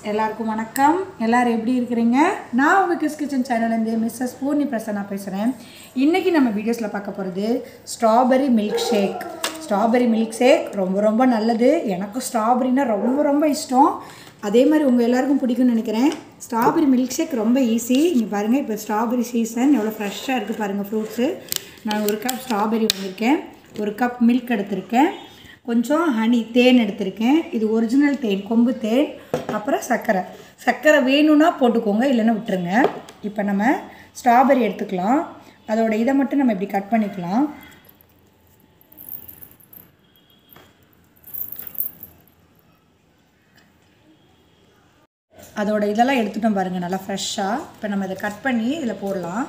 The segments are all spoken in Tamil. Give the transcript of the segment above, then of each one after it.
எல்லாருக்கும் வணக்கம் எல்லாரும் எப்படி இருக்கிறீங்க நான் உங்கள் கிஸ் கிச்சன் சேனல்லேருந்து மிஸ்ஸஸ் பூர்ணி பிரசன்னா பேசுகிறேன் இன்றைக்கி நம்ம வீடியோஸில் பார்க்க போகிறது strawberry milkshake strawberry milkshake ரொம்ப ரொம்ப நல்லது எனக்கும் ஸ்ட்ராபெரினா ரொம்ப ரொம்ப இஷ்டம் அதே மாதிரி உங்கள் எல்லாருக்கும் பிடிக்கும்னு நினைக்கிறேன் ஸ்ட்ராபெரி மில்க் ஷேக் ரொம்ப ஈஸி இங்கே பாருங்கள் இப்போ ஸ்ட்ராபெரி சீசன் எவ்வளோ ஃப்ரெஷ்ஷாக இருக்குது பாருங்கள் ஃப்ரூட்ஸு நான் ஒரு கப் ஸ்ட்ராபெரி வாங்கியிருக்கேன் ஒரு கப் மில்க் எடுத்திருக்கேன் கொஞ்சம் ஹனி தேன் எடுத்திருக்கேன் இது ஒரிஜினல் தேன் கொம்பு தேன் அப்புறம் சர்க்கரை சர்க்கரை வேணும்னா போட்டுக்கோங்க இல்லைன்னா விட்டுருங்க இப்போ நம்ம ஸ்ட்ராபெரி எடுத்துக்கலாம் அதோட இதை மட்டும் நம்ம இப்படி கட் பண்ணிக்கலாம் அதோட இதெல்லாம் எடுத்துட்டோம் பாருங்கள் நல்லா ஃப்ரெஷ்ஷாக இப்போ நம்ம இதை கட் பண்ணி இதில் போடலாம்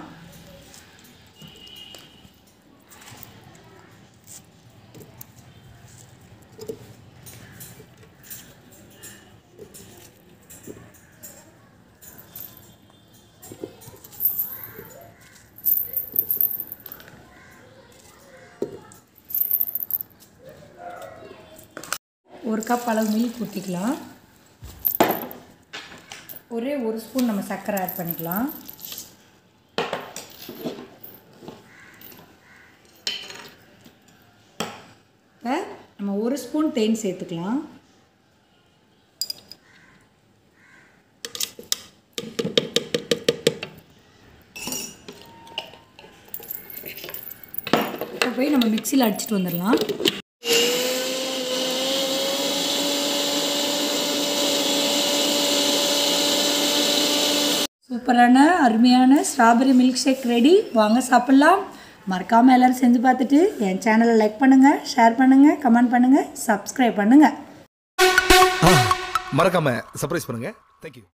ஒரு கப் அளவு மில்க் ஊற்றிக்கலாம் ஒரே ஒரு ஸ்பூன் நம்ம சர்க்கரை ஆட் பண்ணிக்கலாம் இப்போ நம்ம ஒரு ஸ்பூன் தேன் சேர்த்துக்கலாம் இப்போ போய் நம்ம மிக்சியில் அடிச்சிட்டு வந்துடலாம் சூப்பரான அருமையான ஸ்ட்ராபெரி மில்க் ஷேக் ரெடி வாங்க சாப்பிட்லாம் மறக்காமல் எல்லோரும் செஞ்சு பார்த்துட்டு என் சேனலை லைக் பண்ணுங்கள் ஷேர் பண்ணுங்கள் கமெண்ட் பண்ணுங்கள் சப்ஸ்கிரைப் பண்ணுங்கள் மறக்காம சர்ப்ரைஸ் பண்ணுங்க தேங்க்யூ